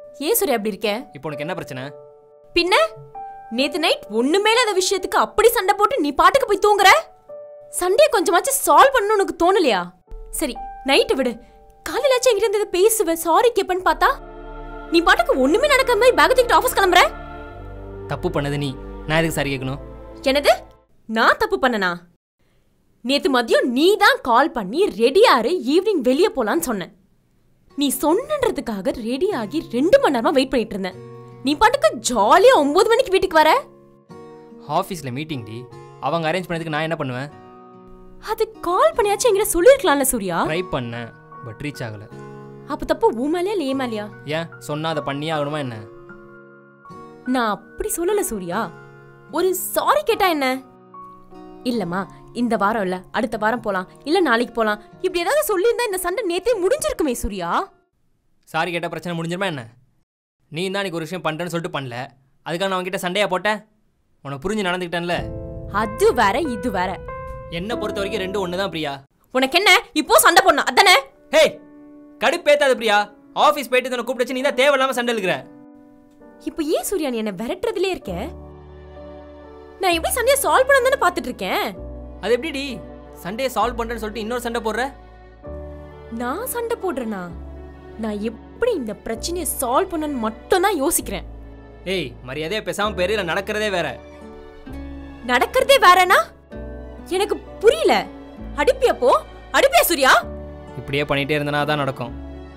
ஏன் சூர்யா அப்படி இருக்க இப்போ உனக்கு என்ன பிரச்சனை பின்ன நேத்து நைட் ஒண்ணுமே இல்லாத விஷயத்துக்கு அப்படி சண்டை போட்டு நீ பாட்டுக்கு போய் தூங்குற சண்டையை கொஞ்சமாச்சும் சால்வ் பண்ணணும்னு உனக்கு தோணலையா சரி நைட்டு விடு காலையிலாச்சும் என்கிட்ட இருந்து பேசுவ சாரி கேப்பன்னு பார்த்தா நீ பாட்டுக்கு ஒண்ணுமே நடக்காம மாதிரி பேக் தூக்கிட்டு ஆஃபீஸ் கிளம்புற தப்பு பண்ணது நீ நான் எதுக்கு சாரி கேட்கணும் என்னது நான் தப்பு பண்ணனா நேத்து மதியம் நீ தான் கால் பண்ணி ரெடியாரு ஈவினிங் வெளியே போலான்னு சொன்ன நீ சொன்னன்றதுக்காக ரெடி ஆகி ரெண்டு மணி நேரமா வெயிட் பண்ணிட்டு இருந்தேன் நீ பாட்டுக்கு ஜாலியா ஒன்பது மணிக்கு வீட்டுக்கு வர ஆஃபீஸில் மீட்டிங் டி அவங்க அரேஞ்ச் பண்ணதுக்கு நான் என்ன பண்ணுவேன் அது கால் பண்ணியாச்சும் என்கிட்ட சொல்லிருக்கலாம்ல சூர்யா ட்ரை பண்ணேன் பட் ரீச் ஆகலை அப்ப தப்பு உன் மேலயா இல்ல ஏன் மேலயா ஏன் சொன்னா அதை பண்ணியே ஆகணுமா என்ன நான் அப்படி சொல்லல சூர்யா ஒரு சாரி கேட்டா என்ன இல்லம்மா இந்த வாரம் இல்ல அடுத்த வாரம் போலாம் இல்ல நாளைக்கு போலாம் இப்படி ஏதாவது சொல்லியிருந்தா இந்த சண்டை நேத்தே முடிஞ்சிருக்குமே சூர்யா சாரி கேட்டால் பிரச்சனை முடிஞ்சிருமா என்ன நீ தான் அன்றைக்கி ஒரு விஷயம் பண்ணுறேன்னு சொல்லிட்டு பண்ணல அதுக்காக நான் அவன்கிட்ட சண்டையா போட்டேன் உனக்கு புரிஞ்சு நடந்துக்கிட்டேன்ல அது வேற இது வேற என்னை பொறுத்த வரைக்கும் ரெண்டும் ஒன்று தான் பிரியா உனக்கு என்ன இப்போ சண்டை போடணும் அதானே ஹே கடுப்பேத்தாது பிரியா ஆஃபீஸ் போயிட்டு உன்னை கூப்பிட்டு நீ தான் தேவையில்லாம சண்டை இருக்கிற இப்போ ஏன் சூர்யா நீ என்ன விரட்டுறதுலே இருக்க நான் எப்படி சண்டையை சால்வ் பண்ண தானே பாத்துட்டு இருக்கேன் அது எப்படிடி சண்டையை சால்வ் பண்ணுறேன்னு சொல்லிட்டு இன்னொரு சண்டை போடுற நான் சண்டை போடுறேனா நான் எப்படி இந்த பிரச்சனையை சால்வ் பண்ணன்னு மட்டும் தான் யோசிக்கிறேன் ஏய் மரியாதையா பேசாம பேரு இல்லை நடக்கிறதே வேற நடக்கிறதே வேறனா எனக்கு புரியல அடிப்பியா போ அடிப்பியா சூர்யா இப்படியே பண்ணிட்டே இருந்தனா தான் நடக்கும்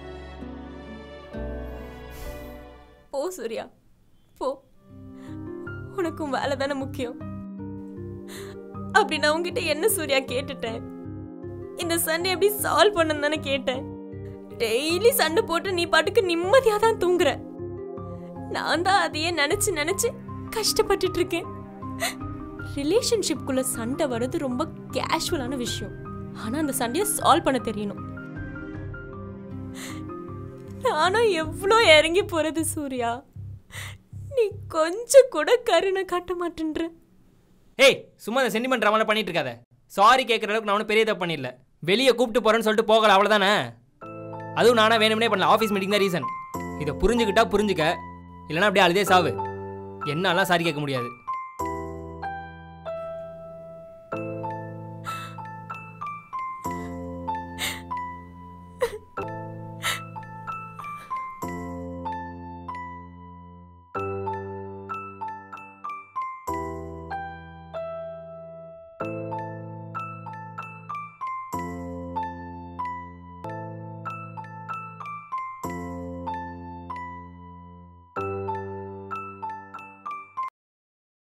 போ சூர்யா போ உனக்கும் வேலை தானே முக்கியம் அப்படி நான் உன்கிட்ட என்ன சூர்யா கேட்டுட்டேன் இந்த சண்டை எப்படி சால்வ் பண்ணணும் தானே கேட்டேன் டெய்லி சண்டை போட்டு நீ பாட்டுக்கு நிம்மதியா தான் தூங்குற நான் தான் அதையே நினைச்சு நினைச்சு கஷ்டப்பட்டுட்டு இருக்கேன் ரிலேஷன்ஷிப்குள்ள சண்டை வர்றது ரொம்ப கேஷுவலான விஷயம் ஆனா அந்த சண்டையை சால்வ் பண்ண தெரியணும் நானும் எவ்வளோ இறங்கி போறது சூர்யா நீ கொஞ்சம் கூட கருணை காட்ட மாட்டேன்ற ஏய் சும்மா இந்த சென்டிமெண்ட் ட்ராமால பண்ணிட்டு இருக்காத சாரி கேட்குற அளவுக்கு நான் ஒன்றும் பெரிய தப்பு பண்ணிடல வெளியே கூப்பிட்டு போறேன்னு சொல்லிட்டு போகல அவ்வளோதானே அதுவும் நானா வேணும்னே பண்ணல ஆஃபீஸ் மீட்டிங் தான் ரீசன் இதை புரிஞ்சுக்கிட்டா புரிஞ்சுக்க இல்லைன்னா அப்படியே அழுதே சாவு என்னாலாம் சாரி கேட்க முடியாது